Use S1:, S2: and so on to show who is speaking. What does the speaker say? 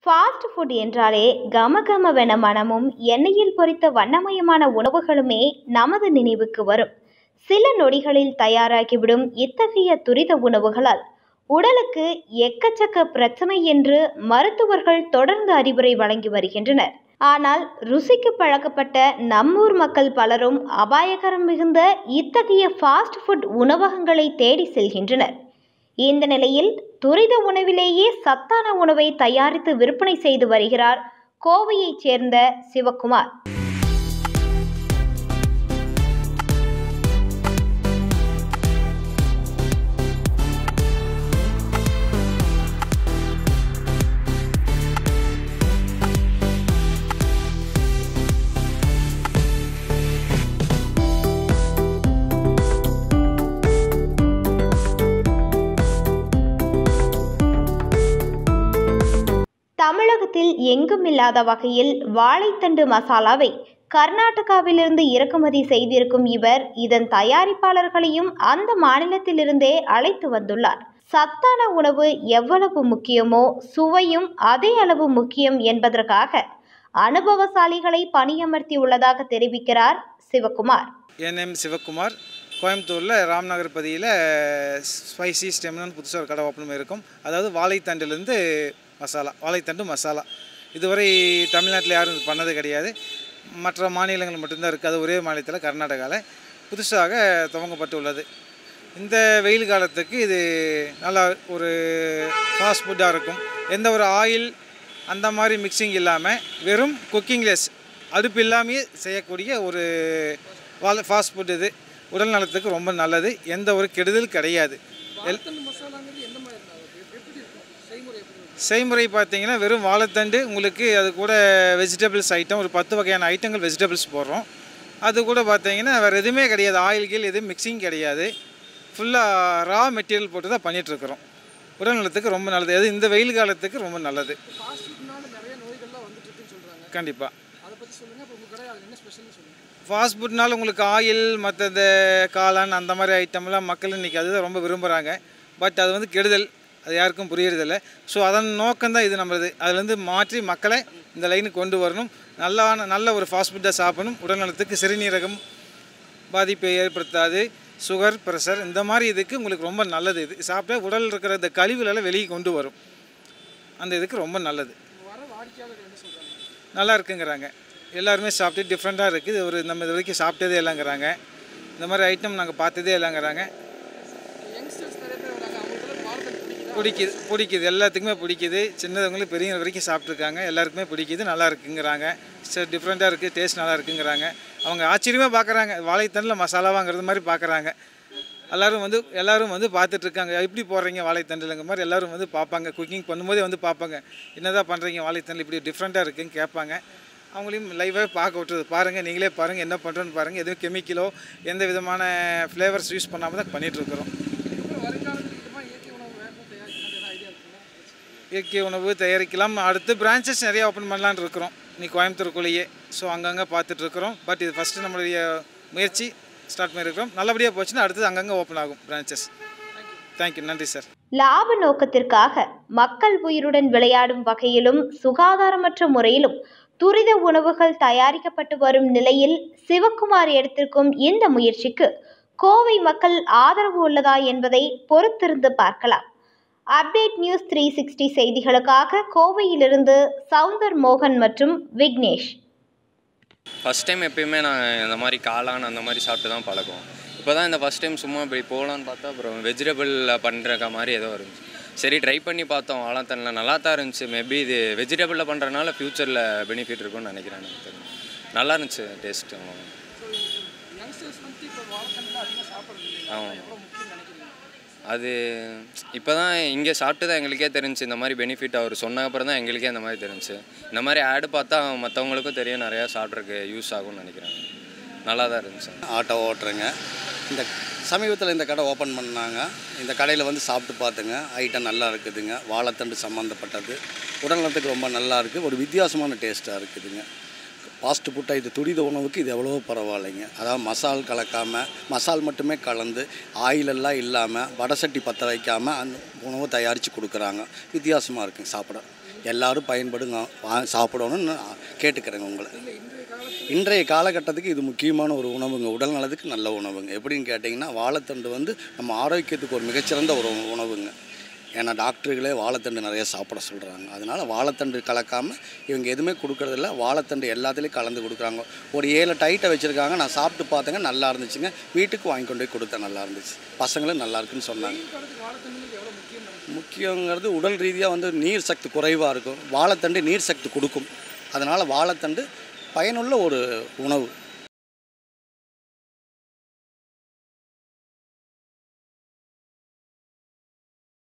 S1: fast food என்றாலே கமகமவென மனமும் எண்ணெயில் பொரித்த வண்ணமயமான உணவுகளுமே நமது நினைவுக்கு வரும் சில நொடிகளில் தயாராகிவிடும் இத்தகைய துரித உணவுகளால் உடலுக்கு எக்கச்சக்க பிரச்சனை என்று மருத்துவர்கள் தொடர்ந்து அறிவுரை வழங்கி வருகின்றனர் ஆனால் ருசிக்கு பழக்கப்பட்ட நம்மூர் மக்கள் பலரும் அபாயகரம் மிகுந்த இத்தகைய ஃபாஸ்ட் ஃபுட் உணவகங்களை தேடி செல்கின்றனர் இந்த நிலையில் துரித உணவிலேயே சத்தான உணவை தயாரித்து விற்பனை செய்து வருகிறார் கோவையைச் சேர்ந்த சிவக்குமார் தமிழகத்தில் எங்கும் இல்லாத வகையில் வாழைத்தண்டு மசாலாவை கர்நாடகாவிலிருந்து இறக்குமதி செய்திருக்கும் இவர் இதன் தயாரிப்பாளர்களையும் அந்த மாநிலத்திலிருந்தே அழைத்து வந்துள்ளார் சத்தான உணவு எவ்வளவு முக்கியமோ சுவையும் அதே அளவு முக்கியம் என்பதற்காக அனுபவசாலிகளை பணியமர்த்தி உள்ளதாக தெரிவிக்கிறார் சிவகுமார்
S2: என் நேம் சிவக்குமார் கோயம்புத்தூரில் ராம்நகர் பதியில் ஸ்பைசி ஸ்டெம்னு புதுசாக ஒரு கடை ஓப்பனும் இருக்கும் அதாவது வாழைத்தண்டுலேருந்து மசாலா வாழைத்தண்டு மசாலா இதுவரை தமிழ்நாட்டில் யாரும் இது பண்ணது கிடையாது மற்ற மாநிலங்கள் மட்டும்தான் இருக்குது அது ஒரே மாநிலத்தில் கர்நாடகாவில் புதுசாக துவங்கப்பட்டு உள்ளது இந்த வெயில் காலத்துக்கு இது நல்லா ஒரு ஃபாஸ்ட் ஃபுட்டாக இருக்கும் எந்த ஒரு ஆயில் அந்த மாதிரி மிக்சிங் இல்லாமல் வெறும் குக்கிங்லெஸ் அடுப்பு இல்லாமையே செய்யக்கூடிய ஒரு வால் ஃபாஸ்ட் ஃபுட் இது உடல் நலத்துக்கு ரொம்ப நல்லது எந்த ஒரு கெடுதல் கிடையாது எல் செய்முறை பார்த்தீங்கன்னா வெறும் வாழைத்தண்டு உங்களுக்கு அது கூட வெஜிடபிள்ஸ் ஐட்டம் ஒரு பத்து வகையான ஐட்டங்கள் வெஜிடபிள்ஸ் போடுறோம் அது கூட பார்த்தீங்கன்னா வேறு எதுவுமே கிடையாது ஆயில் கீல் எதுவும் மிக்சிங் கிடையாது ஃபுல்லாக ரா மெட்டீரியல் போட்டு தான் பண்ணிகிட்ருக்குறோம் உடல் நலத்துக்கு ரொம்ப நல்லது அது இந்த வெயில் காலத்துக்கு ரொம்ப நல்லது கண்டிப்பாக ஃபாஸ்ட் ஃபுட்னால உங்களுக்கு ஆயில் மற்ற இந்த காளான் அந்த மாதிரி ஐட்டம்லாம் மக்கள் இன்றைக்கி அதுதான் ரொம்ப விரும்புகிறாங்க பட் அது வந்து கெடுதல் அது யாருக்கும் புரியறதில்ல ஸோ அதன் நோக்கம்தான் இது நம்மளது அதுலேருந்து மாற்றி மக்களை இந்த லைனுக்கு கொண்டு வரணும் நல்லான நல்ல ஒரு ஃபாஸ்ட் ஃபுட்டாக சாப்பிடணும் உடல்நலத்துக்கு சிறுநீரகம் பாதிப்பை ஏற்படுத்தாது சுகர் ப்ரெஷர் இந்த மாதிரி இதுக்கு உங்களுக்கு ரொம்ப நல்லது இது சாப்பிட்டா உடல் இருக்கிற இந்த கழிவுகளெல்லாம் வெளியே கொண்டு வரும் அந்த இதுக்கு ரொம்ப நல்லது நல்லா இருக்குங்கிறாங்க எல்லாருமே சாப்பிட்டு டிஃப்ரெண்ட்டாக இருக்குது ஒரு நம்ம இது வரைக்கும் சாப்பிட்டதே இல்லைங்கிறாங்க இந்த மாதிரி ஐட்டம் நாங்கள் பார்த்ததே இல்லைங்கிறாங்க பிடிக்குது பிடிக்குது எல்லாத்துக்குமே பிடிக்குது சின்னவங்களுக்கு பெரியவங்க வரைக்கும் சாப்பிட்ருக்காங்க எல்லாருக்குமே பிடிக்குது நல்லா இருக்குங்கிறாங்க சரி டிஃப்ரெண்ட்டாக இருக்குது டேஸ்ட் நல்லா இருக்குங்கிறாங்க அவங்க ஆச்சரியமாக பார்க்குறாங்க வாழைத்தண்டில் மசாலாவாங்கிறது மாதிரி பார்க்குறாங்க எல்லோரும் வந்து எல்லோரும் வந்து பார்த்துட்ருக்காங்க எப்படி போடுறீங்க வாழைத்தண்டுலங்க மாதிரி எல்லோரும் வந்து பார்ப்பாங்க குக்கிங் பண்ணும்போதே வந்து பார்ப்பாங்க என்னதான் பண்ணுறீங்க வாழைத்தண்டில் இப்படி டிஃப்ரெண்ட்டாக இருக்குன்னு கேட்பாங்க அவங்களையும் லைவாக பார்க்க விட்டுறது பாருங்கள் நீங்களே பாருங்கள் என்ன பண்ணுறோன்னு பாருங்கள் எதுவும் கெமிக்கலோ எந்த விதமான ஃப்ளேவர்ஸ் யூஸ் பண்ணாமல் தான் பண்ணிகிட்ருக்குறோம் இயற்கை உணவு தயாரிக்கலாம் அடுத்து பிரான்ச்சஸ் நிறைய ஓப்பன் பண்ணலான்னு இருக்கிறோம் நீ கோயம்புத்தூருக்குள்ளேயே ஸோ அங்கங்கே பார்த்துட்ருக்குறோம் பட் இது ஃபஸ்ட்டு நம்மளுடைய முயற்சி ஸ்டார்ட் பண்ணியிருக்கிறோம் நல்லபடியாக போச்சுன்னா அடுத்தது அங்கங்கே ஓப்பன் ஆகும் பிரான்ச்சஸ் தேங்க்யூ நன்றி சார்
S1: லாப நோக்கத்திற்காக மக்கள் உயிருடன் விளையாடும் வகையிலும் சுகாதாரமற்ற முறையிலும் துரித உணவுகள் தயாரிக்கப்பட்டு வரும் நிலையில் சிவக்குமார் எடுத்திருக்கும் இந்த முயற்சிக்கு கோவை மக்கள் ஆதரவு உள்ளதா என்பதை பொறுத்திருந்து பார்க்கலாம் அப்டேட் நியூஸ் த்ரீ சிக்ஸ்டி செய்திகளுக்காக கோவையிலிருந்து சவுந்தர் மோகன் மற்றும் விக்னேஷ்
S3: ஃபஸ்ட் டைம் எப்பயுமே நான் இந்த மாதிரி காளான் அந்த மாதிரி சாப்பிட்டு தான் பழக்கம் இப்போ தான் இந்த ஃபஸ்ட் டைம் சும்மா இப்படி போகலான்னு பார்த்தா அப்புறம் வெஜிடபிளில் பண்ணுறக்க மாதிரி ஏதோ இருந்துச்சு சரி ட்ரை பண்ணி பார்த்தோம் வாழைத்தனில் நல்லா தான் இருந்துச்சு மேபி இது வெஜிடபிளில் பண்ணுறனால ஃப்யூச்சரில் பெனிஃபிட் இருக்கும்னு நினைக்கிறேன் எனக்கு தெரியும் நல்லா இருந்துச்சு டேஸ்ட்டு ஆமாம் அது இப்போ தான் இங்கே சாப்பிட்டு தான் எங்களுக்கே தெரிஞ்சு இந்த மாதிரி பெனிஃபிட் அவர் சொன்ன அப்புறம் தான் எங்களுக்கே இந்த மாதிரி தெரிஞ்சு இந்த மாதிரி ஆடு பார்த்தா மற்றவங்களுக்கும் தெரியும் நிறையா சாப்பிட்றதுக்கு யூஸ் ஆகும்னு நினைக்கிறேன் நல்லா தான் இருந்துச்சு
S4: ஆட்டோ ஓட்டுறேங்க இந்த சமீபத்தில் இந்த கடை ஓப்பன் பண்ணாங்க இந்த கடையில் வந்து சாப்பிட்டு பார்த்துங்க ஐட்டம் நல்லா இருக்குதுங்க வாழைத்தண்டு சம்மந்தப்பட்டது உடல்நலத்துக்கு ரொம்ப நல்லா இருக்குது ஒரு வித்தியாசமான டேஸ்ட்டாக இருக்குதுங்க ஃபாஸ்ட் ஃபுட் இது துரித உணவுக்கு இது எவ்வளவோ பரவாயில்லைங்க அதாவது மசால் கலக்காமல் மசால் மட்டுமே கலந்து ஆயிலெல்லாம் இல்லாமல் வடசட்டி பற்ற வைக்காமல் அந்த உணவை தயாரித்து கொடுக்குறாங்க வித்தியாசமாக இருக்குங்க சாப்பிட எல்லாரும் பயன்படுங்க வா சாப்பிடணும்னு நான் கேட்டுக்கிறேங்க உங்களை இன்றைய காலகட்டத்துக்கு இது முக்கியமான ஒரு உணவுங்க உடல் நலத்துக்கு நல்ல உணவுங்க எப்படின்னு கேட்டிங்கன்னா வாழைத்தண்டு வந்து நம்ம ஆரோக்கியத்துக்கு ஒரு மிகச்சிறந்த ஒரு உணவுங்க ஏன்னா டாக்டர்களே வாழைத்தண்டு நிறைய சாப்பிட சொல்கிறாங்க அதனால் வாழைத்தண்டு கலக்காமல் இவங்க எதுவுமே கொடுக்கறதில்ல வாழைத்தண்டு எல்லாத்துலேயும் கலந்து கொடுக்குறாங்க ஒரு ஏழு டைட்டை வச்சுருக்காங்க நான் சாப்பிட்டு பார்த்தேங்க நல்லா இருந்துச்சுங்க வீட்டுக்கு வாங்கி கொண்டு போய் கொடுத்தேன் நல்லா இருந்துச்சு பசங்களும் நல்லா இருக்குன்னு சொன்னாங்க முக்கியங்கிறது உடல் ரீதியாக வந்து நீர் சக்தி குறைவாக இருக்கும் வாழைத்தண்டு நீர் சக்தி கொடுக்கும் அதனால் வாழைத்தண்டு பயனுள்ள ஒரு உணவு